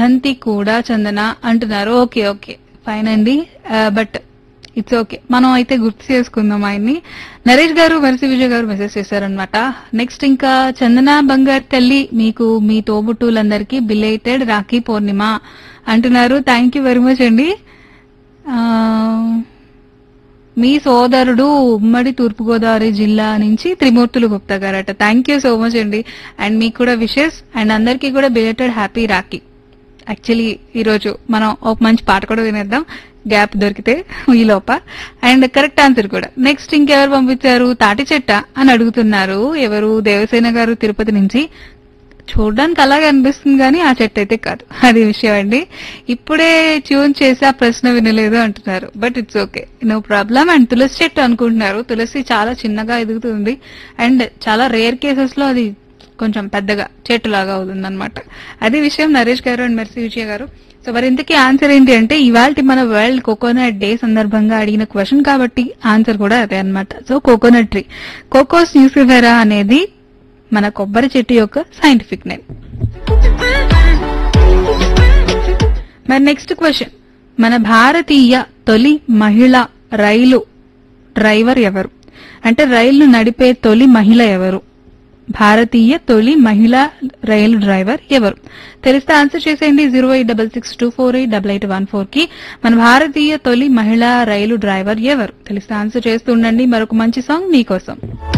వర్ధంతి కూడా చందన అంటున్నారు ఓకే ఓకే ఫైన్ అండి బట్ ఇట్స్ ఓకే మనం అయితే గుర్తు చేసుకుందాం ఆయన్ని నరేష్ గారు వరసి విజయ్ గారు మెసేజ్ చేశారనమాట నెక్స్ట్ ఇంకా చందన బంగారు తల్లి మీకు మీ తోబుట్టువులందరికీ బిలేటెడ్ రాఖీ పౌర్ణిమ అంటున్నారు థ్యాంక్ యూ వెరీ మచ్ అండి ఆ, మీ సోదరుడు ఉమ్మడి తూర్పుగోదావరి జిల్లా నుంచి త్రిమూర్తులు గుప్తా గారట థ్యాంక్ యూ సో మచ్ అండి అండ్ మీకు కూడా విషెస్ అండ్ అందరికీ కూడా బిలేటెడ్ హ్యాపీ రాఖీ యాక్చువల్లీ ఈరోజు మనం ఒక మంచి పాట కూడా వినేద్దాం గ్యాప్ దొరికితే ఈ లోప అండ్ కరెక్ట్ ఆన్సర్ కూడా నెక్స్ట్ ఇంకెవరు పంపించారు తాటి చెట్ట అని అడుగుతున్నారు ఎవరు దేవసేన గారు తిరుపతి నుంచి చూడడానికి అలాగే అనిపిస్తుంది కానీ ఆ చెట్టు అయితే కాదు అది విషయం అండి ఇప్పుడే ట్యూన్ చేసి ఆ ప్రశ్న వినలేదు అంటున్నారు but it's okay no problem and తులసి చెట్టు అనుకుంటున్నారు తులసి చాలా చిన్నగా ఎదుగుతుంది అండ్ చాలా రేర్ కేసెస్ లో అది కొంచెం పెద్దగా చెట్టు లాగా అవుతుంది అనమాట అది విషయం నరేష్ గారు అండ్ మెర్సీ విజయ గారు సో మరి ఇంతకీ ఆన్సర్ ఏంటి అంటే ఇవాళ మన వరల్డ్ కోకోనట్ డే సందర్భంగా అడిగిన క్వశ్చన్ కాబట్టి ఆన్సర్ కూడా అదే అన్నమాట so coconut tree cocos nucifera అనేది మన కొబ్బరి చెట్టు యొక్క సైంటిఫిక్ నేమ్ మరి నెక్స్ట్ క్వశ్చన్ మన భారతీయ తొలి మహిళ రైలు డ్రైవర్ ఎవరు అంటే రైలు నడిపే తొలి మహిళ ఎవరు భారతీయ తొలి మహిళా రైలు డ్రైవర్ ఎవరు తెలిస్తే ఆన్సర్ చేసేయండి zero eight double six two four eight double eight one four కి మన భారతీయ తొలి మహిళా రైలు డ్రైవర్ ఎవరు తెలిస్తే ఆన్సర్ చేస్తూ ఉండండి మరొక మంచి సాంగ్ మీకోసం